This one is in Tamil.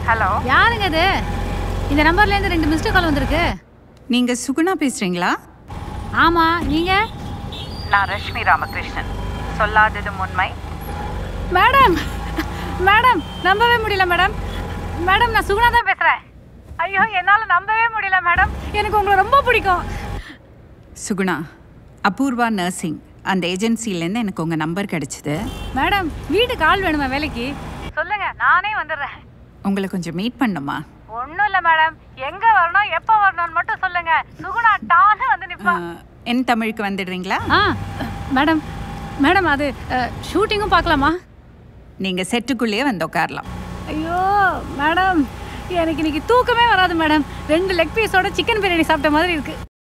ஹலோ யாருங்க இது இந்த நம்பர்ல இருந்து ரெண்டு மிஸ்டு கால் வந்திருக்கு நீங்க சுகுணா பேசுறீங்களா ஆமா நீங்க நான் ரஷ்மி ராமகிருஷ்ணன் சொல்லாததும் உண்மை மேடம் மேடம் நம்பவே முடியல மேடம் மேடம் நான் சுகுணா தான் பேசுறேன் ஐயோ என்னால நம்பவே முடியல மேடம் எனக்கு உங்களை ரொம்ப பிடிக்கும் சுகுணா அபூர்வா நர்சிங் அந்த ஏஜென்சிலேருந்து எனக்கு உங்கள் நம்பர் கிடைச்சிது மேடம் வீட்டுக்கு ஆள் வேணுமா வேலைக்கு சொல்லுங்க நானே வந்துடுறேன் உங்களை கொஞ்சம் மீட் பண்ணுமா ஒன்றும் இல்லை மேடம் எங்க வரணும் எப்போ வரணும்னு மட்டும் சொல்லுங்க சுகுணா டான்னு வந்து நிப்பா அஹ், என் தமிழுக்கு வந்துடுறீங்களா ஆ மேடம் மேடம் அது ஷூட்டிங்கும் பார்க்கலாமா நீங்கள் செட்டுக்குள்ளேயே வந்து உட்காரலாம் ஐயோ மேடம் எனக்கு இன்னைக்கு தூக்கமே வராது மேடம் ரெண்டு லெக் பீஸோட சிக்கன் பிரியாணி சாப்பிட்ட மாதிரி இருக்கு